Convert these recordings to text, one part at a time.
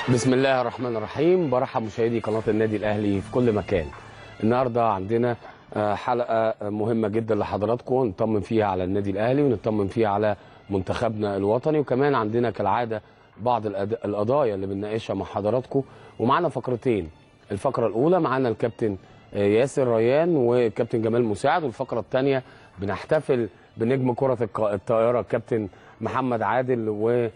بسم الله الرحمن الرحيم برحب مشاهدي قناة النادي الأهلي في كل مكان النهاردة عندنا آه، حلقة مهمة جدا لحضراتكم نطمن فيها على النادي الأهلي ونطمن فيها على منتخبنا الوطني وكمان عندنا كالعادة بعض الأد- القضايا اللي بنناقشها مع حضراتكم ومعانا فقرتين الفقرة الأولى معانا الكابتن آه، ياسر ريان والكابتن جمال مساعد والفقرة الثانية بنحتفل بنجم كرة الق- الطائرة الكابتن محمد عادل و...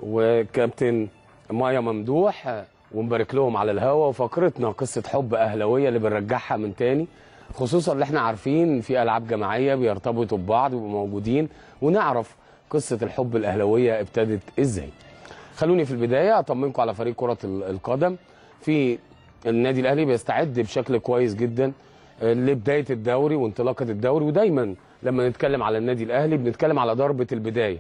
وكابتن مايا ممدوح آه، ونبارك لهم على الهوا وفقرتنا قصة حب أهلوية اللي بنرجعها من تاني خصوصا اللي احنا عارفين في ألعاب جماعية بيرتبطوا ببعض ويبقوا موجودين ونعرف قصة الحب الأهلوية ابتدت ازاي خلوني في البداية أطمنكم على فريق كرة ال- القدم في النادي الأهلي بيستعد بشكل كويس جدا آه، لبداية الدوري وانطلاقة الدوري ودايما لما نتكلم على النادي الأهلي بنتكلم على ضربة البداية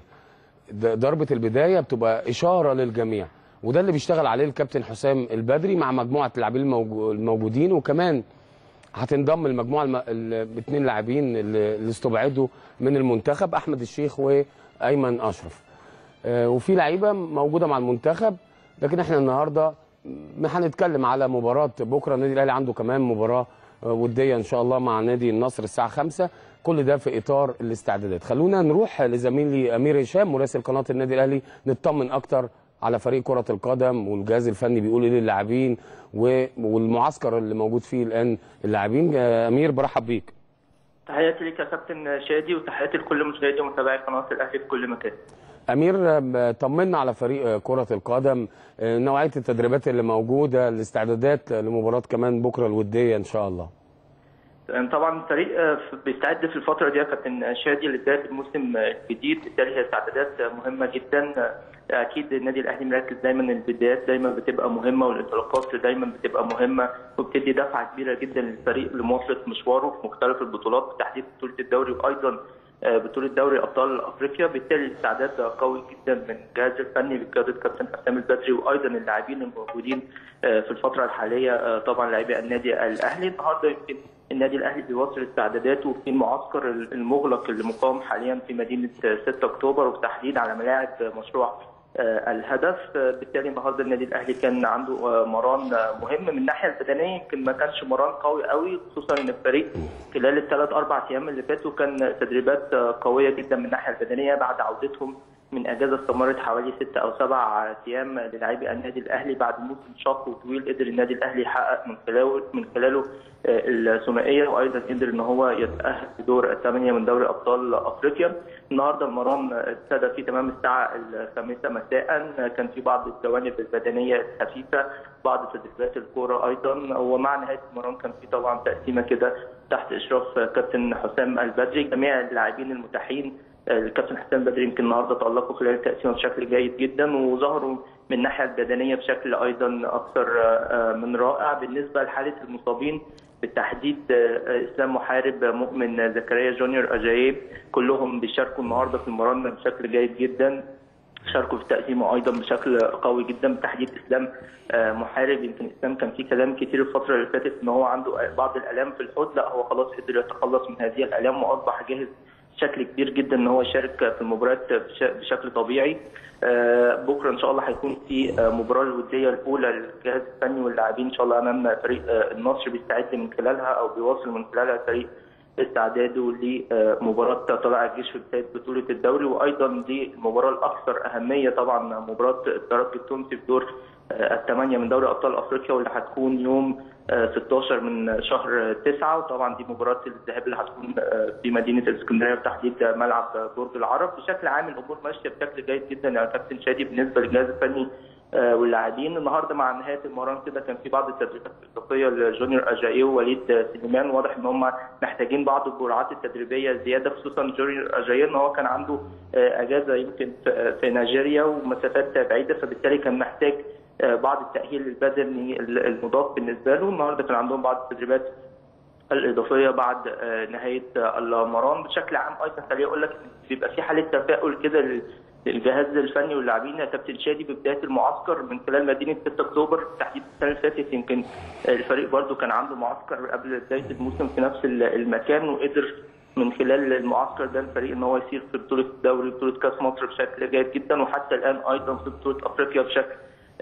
د- ضربة البداية بتبقى إشارة للجميع وده اللي بيشتغل عليه الكابتن حسام البدري مع مجموعة اللاعبين الموجو- الموجودين وكمان هتنضم المجموعة الم... الاثنين لاعبين اللي اللي استبعدوا من المنتخب أحمد الشيخ وأيمن أشرف آه، وفي لعيبة موجودة مع المنتخب لكن احنا النهاردة م- هنتكلم على مباراة بكرة النادي الأهلي عنده كمان مباراة آه، ودية إن شاء الله مع نادي النصر الساعة 5 كل ده في إطار الاستعدادات خلونا نروح لزميلي أمير هشام مراسل قناة النادي الأهلي نطمن أكتر على فريق كرة القدم والجهاز الفني بيقول ايه للاعبين و- والمعسكر اللي موجود فيه الآن اللاعبين آه، أمير برحب بيك تحياتي ليك يا كابتن شادي وتحياتي لكل مشاهدي ومتابعي قناه الاهلي في كل مكان. امير آه، طمنا على فريق آه، كره القدم آه، نوعيه التدريبات اللي موجوده الاستعدادات لمباراه كمان بكره الوديه ان شاء الله يعني طبعا الفريق آه، بيستعد في الفتره دي يا كابتن شادي لبدايه الموسم آه، الجديد بالتالي هي استعدادات آه، مهمه جدا آه، اكيد النادي الاهلي مركز دايما البدايات دايما بتبقى مهمه والانطلاقات دايما بتبقى مهمه وبتدي دفعه كبيره جدا للفريق لمواصله مشواره في مختلف البطولات بالتحديد بطوله الدوري وايضا آه، بطوله دوري ابطال افريقيا بالتالي الاستعداد قوي جدا من الجهاز الفني بقياده كابتن حسام البدري وايضا اللاعبين الموجودين آه، في الفتره الحاليه آه، طبعا لاعبي النادي الاهلي النهارده يمكن النادي الاهلي بيواصل استعداداته في المعسكر المغلق اللي مقام حاليا في مدينه 6 اكتوبر وبالتحديد على ملاعب مشروع آه، الهدف آه، بالتالي النهارده النادي الاهلي كان عنده آه، مران آه، مهم من الناحيه البدنيه يمكن ما كانش مران قوي قوي خصوصا ان الفريق خلال الثلاث اربع ايام اللي فاتوا كان تدريبات آه، قويه جدا من الناحيه البدنيه بعد عودتهم من اجازه استمرت حوالي ست او سبع ايام للاعبي النادي الاهلي بعد موسم شاق وطويل قدر النادي الاهلي يحقق من خلاله من خلاله آه، الثنائيه وايضا قدر ان هو يتاهل لدور الثمانيه من دوري ابطال افريقيا النهارده المران ابتدى في تمام الساعه الخامسه مساء كان في بعض الجوانب البدنيه الخفيفه بعض تدريبات الكوره ايضا ومع نهايه المران كان في طبعا تقسيمه كده تحت اشراف كابتن حسام البدري جميع اللاعبين المتاحين الكابتن حسام البدري يمكن النهارده تالقوا خلال التقسيمه بشكل جيد جدا وظهروا من الناحيه البدنيه بشكل ايضا اكثر آه، من رائع بالنسبه لحاله المصابين بالتحديد آه، اسلام محارب مؤمن زكريا جونيور اجايب كلهم بيشاركوا النهارده في المران بشكل جيد جدا شاركوا في التقسيمه ايضا بشكل قوي جدا بالتحديد اسلام آه، محارب يمكن اسلام كان في كلام كتير الفتره اللي فاتت ان هو عنده بعض الالام في الحوض لا هو خلاص قدر يتخلص من هذه الالام واصبح جاهز بشكل كبير جدا ان هو يشارك في المباريات بش- بشكل طبيعي آه، بكره ان شاء الله هيكون في آه، مباراه الوديه الاولى للجهاز الفني واللاعبين ان شاء الله امام فريق آه، النصر بيستعد من خلالها او بيواصل من خلالها الفريق استعداده لمباراة طلائع الجيش في بداية بطولة الدوري وأيضا دي المباراة الأكثر أهمية طبعا مباراة الترجي التونسي في دور آه، الثمانية من دوري أبطال أفريقيا واللي هتكون يوم آه، 16 من شهر 9 وطبعا دي مباراة الذهاب اللي هتكون آه، في مدينة الإسكندرية بتحديد ملعب برج العرب بشكل عام الأمور ماشية بشكل جيد جدا يا كابتن شادي بالنسبة للجهاز الفني آه، واللاعبين النهارده مع نهايه المران كده كان في بعض التدريبات الاضافيه لجونيور اجايو ووليد سليمان واضح ان هم محتاجين بعض الجرعات التدريبيه زياده خصوصا جونيور اجايو ان هو كان عنده آه، اجازه يمكن في- في نيجيريا ومسافات بعيده فبالتالي كان محتاج آه، بعض التاهيل البدني المضاف بالنسبه له النهارده كان عندهم بعض التدريبات الاضافيه بعد آه، نهايه آه، المران بشكل عام ايضا خليني اقول لك إن بيبقى في حاله تفاؤل كده لل- للجهاز الفني واللاعبين يا كابتن شادي ببدايه المعسكر من خلال مدينه 6 اكتوبر تحديد السنه اللي فاتت يمكن الفريق برضو كان عنده معسكر قبل بدايه الموسم في نفس المكان وقدر من خلال المعسكر ده الفريق ان هو يسير في بطوله الدوري بطوله كاس مصر بشكل جيد جدا وحتى الان ايضا في بطوله افريقيا بشكل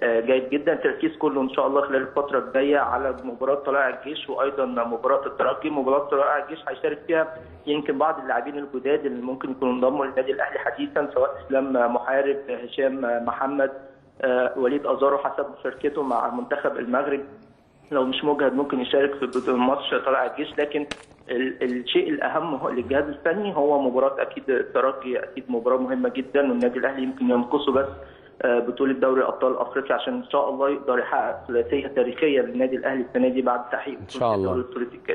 جيد جدا التركيز كله ان شاء الله خلال الفتره الجايه على مباراه طلائع الجيش وايضا مباراه الترجي مباراه طلائع الجيش هيشارك فيها يمكن بعض اللاعبين الجداد اللي ممكن يكونوا انضموا للنادي الاهلي حديثا سواء اسلام محارب هشام محمد وليد ازارو حسب مشاركته مع منتخب المغرب لو مش مجهد ممكن يشارك في ماتش طلائع الجيش لكن الشيء الاهم هو للجهاز الفني هو مباراه اكيد الترجي اكيد مباراه مهمه جدا والنادي الاهلي يمكن ينقصه بس بطوله دوري ابطال افريقيا عشان ان شاء الله يقدر يحقق ثلاثيه تاريخيه للنادي الاهلي السنه دي بعد تحقيق ان شاء الله بطوله الكاس.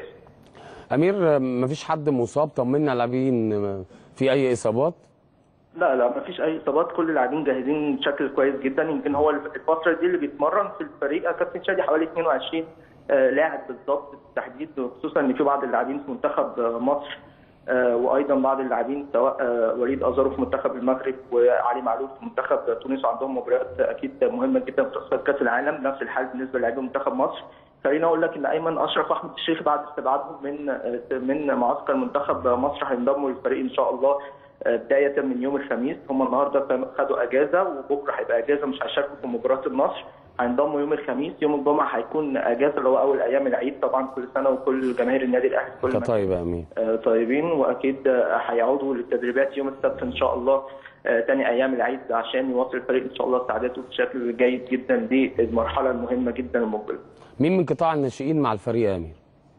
امير مفيش حد مصاب طمنا لاعبين في اي اصابات؟ لا لا ما فيش اي اصابات كل اللاعبين جاهزين بشكل كويس جدا يمكن هو الفتره دي اللي بيتمرن في الفريق كابتن شادي حوالي 22 لاعب بالضبط بالتحديد خصوصا ان في بعض اللاعبين في منتخب مصر وايضا بعض اللاعبين سواء وليد ازارو في منتخب المغرب وعلي معلول في منتخب تونس عندهم مباريات اكيد مهمه جدا في تصفيات كاس العالم نفس الحال بالنسبه للاعبين منتخب مصر خليني اقول لك ان ايمن اشرف واحمد الشيخ بعد استبعادهم من من معسكر منتخب مصر هينضموا للفريق ان شاء الله بدايه من يوم الخميس هم النهارده خدوا اجازه وبكره هيبقى اجازه مش هيشاركوا في مباراه النصر هينضموا يوم الخميس يوم الجمعه هيكون اجازه اللي هو اول ايام العيد طبعا كل سنه وكل جماهير النادي الاهلي كل انت طيب يا امين طيبين واكيد هيعودوا للتدريبات يوم السبت ان شاء الله ثاني ايام العيد عشان يواصل الفريق ان شاء الله استعداده بشكل جيد جدا للمرحله المهمه جدا المقبله. مين من قطاع الناشئين مع الفريق يا امير؟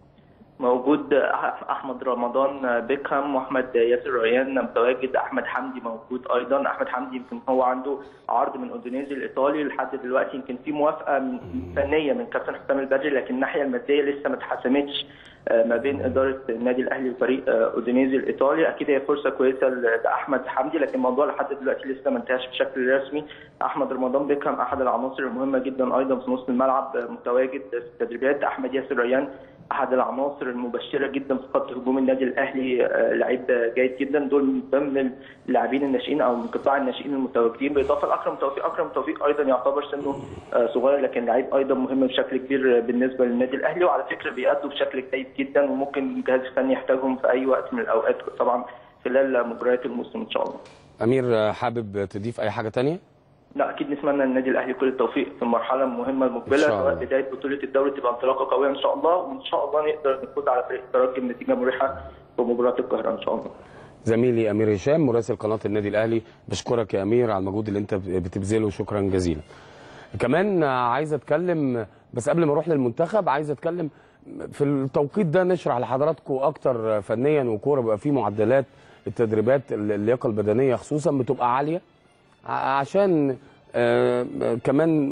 موجود احمد رمضان بيكهام واحمد ياسر ريان متواجد احمد حمدي موجود ايضا احمد حمدي يمكن هو عنده عرض من اودينيزي الايطالي لحد دلوقتي يمكن في موافقه فنيه من كابتن حسام البدري لكن الناحيه الماديه لسه ما اتحسمتش ما بين اداره النادي الاهلي وفريق اودينيزي الايطالي اكيد هي فرصه كويسه لاحمد حمدي لكن الموضوع لحد دلوقتي لسه ما انتهاش بشكل رسمي احمد رمضان بيكهام احد العناصر المهمه جدا ايضا في نص الملعب متواجد في التدريبات احمد ياسر ريان احد العناصر المبشره جدا في خط هجوم النادي الاهلي لعيب جيد جدا دول من ضمن اللاعبين الناشئين او من قطاع الناشئين المتواجدين بالاضافه لاكرم توفيق اكرم توفيق ايضا يعتبر سنه صغير لكن لعيب ايضا مهم بشكل كبير بالنسبه للنادي الاهلي وعلى فكره بيأدوا بشكل جيد جدا وممكن الجهاز الفني يحتاجهم في اي وقت من الاوقات طبعا خلال مباريات الموسم ان شاء الله. امير حابب تضيف اي حاجه ثانيه؟ لا اكيد نتمنى للنادي الاهلي كل التوفيق في المرحله المهمه المقبله سواء بدايه بطوله الدوري تبقى انطلاقه قويه ان شاء الله وان شاء الله نقدر نفوز على فريق الترجي بنتيجه مريحه في مباراه القاهره ان شاء الله. زميلي امير هشام مراسل قناه النادي الاهلي بشكرك يا امير على المجهود اللي انت بتبذله شكرا جزيلا. كمان عايز اتكلم بس قبل ما اروح للمنتخب عايز اتكلم في التوقيت ده نشرح لحضراتكم اكتر فنيا وكوره بيبقى فيه معدلات التدريبات اللياقه البدنيه خصوصا بتبقى عاليه عشان آه كمان